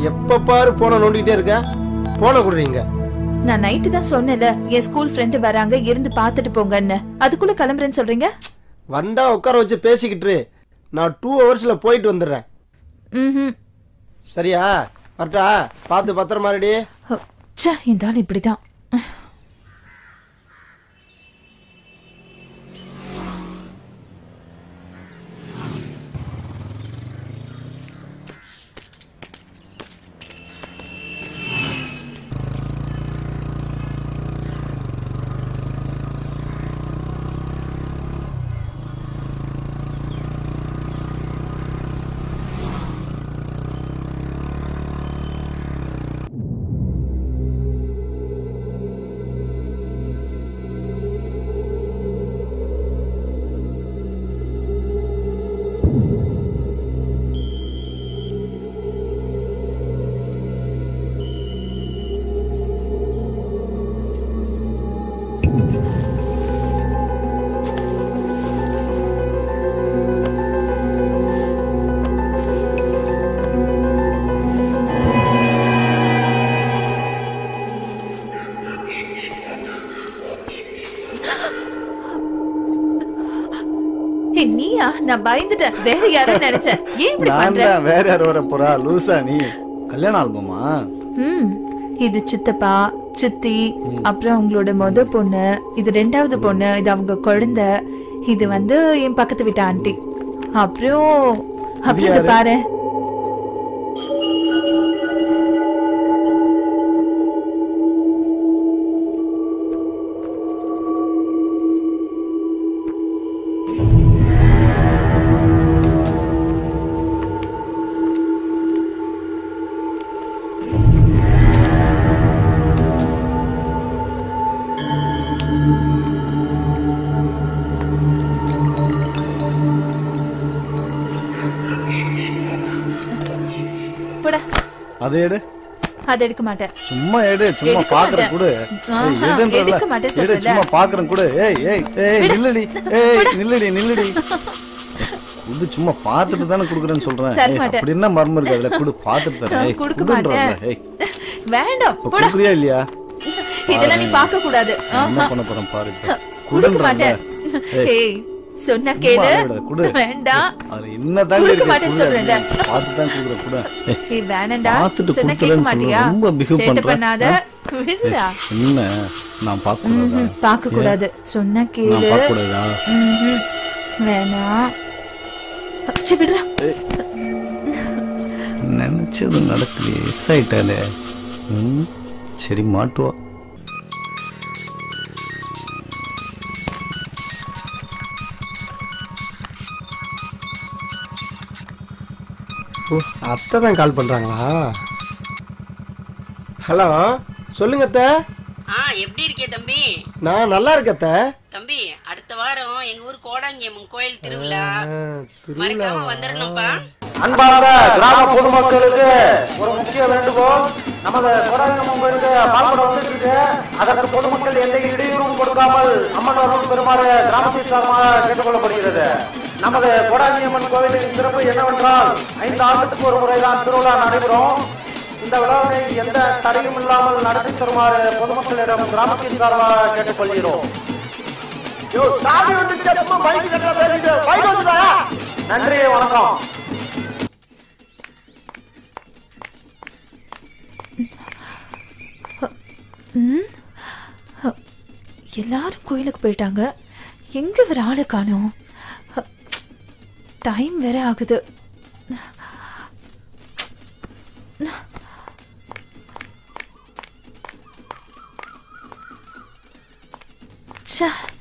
எப்ப பாரு போன நோண்டிக்கிட்டே இருக்க போன கொடுறீங்க நான் நைட்டு தான் சொன்னேன்ல என் ஸ்கூல் ஃப்ரெண்டு வராங்க இருந்து பார்த்துட்டு போங்கன்னு அதுக்குள்ள கிளம்புறேன்னு சொல்றீங்க வந்தா உட்கார வச்சு பேசிக்கிட்டு இரு. நான் டூ ஹவர்ஸ்ல போயிட்டு வந்துடுறேன் ம் சரியா வரட்டா பார்த்து பத்திரமா ரெடி ச்சே இந்த ஆள் இப்படிதான் ஏய், நீயா நான் பயந்துட்டேன் வேற யாரும் நினைச்சேன் ஏன் இப்படி நான் பண்ற தான் வேற யார் வர போறா லூசா நீ கல்யாண ஆல்பமா ம் இது சித்தப்பா சித்தி அப்புறம் அவங்களோட முத பொண்ணு இது ரெண்டாவது பொண்ணு இது அவங்க குழந்தை இது வந்து என் பக்கத்து வீட்டு ஆண்டி அப்புறம் அப்புறம் இத பாரு போடா அதை எடு அதை எடுக்க மாட்டேன் சும்மா எடு சும்மா எடுக்க பாக்குறேன் மாட்டேன். கூட ஆஹா, எடுக்க மாட்டேன் எடு சொல்றேன்ல. சும்மா பாக்குறேன் கூட ஏய் ஏய் ஏய் நில்லுடி ஏய் நில்லுடி நில்லுடி குடு சும்மா பார்த்துட்டு தானே குடுக்குறேன்னு சொல்றேன் தர ஏய், மாட்டேன். அப்படி என்ன மர்மம் இருக்கு அதுல குடு பார்த்துட்டு தரேன் ஏய் கொடுக்க குடுன்றல மாட்டேன் ஏய் வேண்டாம் இப்ப போடா குடுக்குறியா இல்லையா இதெல்லாம் நீ பார்க்க கூடாது நான் என்ன ஆஹா. பண்ண போறேன் பாரு இப்ப. கொடுக்க குடுன்றல மாட்டேன் ஏய் ஏய் சொன்னா சும்மா கேளு அழுகாத, குடு வேண்டாம் அது என்னதான் கொடுக்க இருக்கு மாட்டேன்னு சொல்றேன்ல. பார்த்து தான் குடுக்குறேன் குடு ஏய், ஏய் வேணாம்டா பார்த்துட்டு சொன்னா கேட்க கொடுக்குறேன்னு மாட்டியா சொல்ல ரொம்ப பிஹேவ் சேட்டை பண்ற பண்ணாத விடுடா என்ன நான் பார்க்க கூடாதா ம்ஹும், பார்க்க கூடாது சொன்னா நான் கேளு பார்க்க கூடாதா ம்ஹும். வேணாம் ச்சே, விடுடா நினைச்சது நடக்கலையே எஸ் ஆயிட்டாலே ம் சரி மாட்டுவா ஓ அத்தை தான் கால் பண்றாங்களா ஹலோ சொல்லுங்க அத்தை ஆ எப்படி இருக்கே தம்பி நான் நல்லா இருக்கேன் அத்தை தம்பி அடுத்த வாரம் எங்க ஊர் கோடாங்கியம்மன் கோயில் திருவிழா ஆ, திருவிழா மறக்காம வந்துடணும்ப்பா அன்பார்ந்த கிராம பொதுமக்களுக்கு ஒரு முக்கிய வேண்டுகோள் நமது கொடாயம்மன் கோயிலுக்கு பால்பட வந்துட்டு இருக்கு அதற்கு பொதுமக்கள் எந்த இடையூறும் கொடுக்காமல் அம்மன் அருள் பெருமாறு கிராமத்தின் சார்பாக கேட்டுக்கொள்ளப்படுகிறது நமது கொடாயம்மன் கோயிலின் சிறப்பு என்னவென்றால் ஐந்து ஆண்டுக்கு ஒரு முறைதான் திருவிழா நடைபெறும் இந்த விழாவை எந்த தடையும் இல்லாமல் நடத்தி தருமாறு பொதுமக்களிடம் கிராமத்தின் சார்பாக கேட்டுக்கொள்கிறோம் யோ, சாமி வந்துச்சு, சும்மா மைக்கு கட்டுற பேசிட்டு, மைக்கு வந்துட்டா? நன்றி வணக்கம் எல்லாரும் கோயிலுக்கு போயிட்டாங்க எங்க வேற ஆளை காணோம் டைம் வேற ஆகுது ச்சே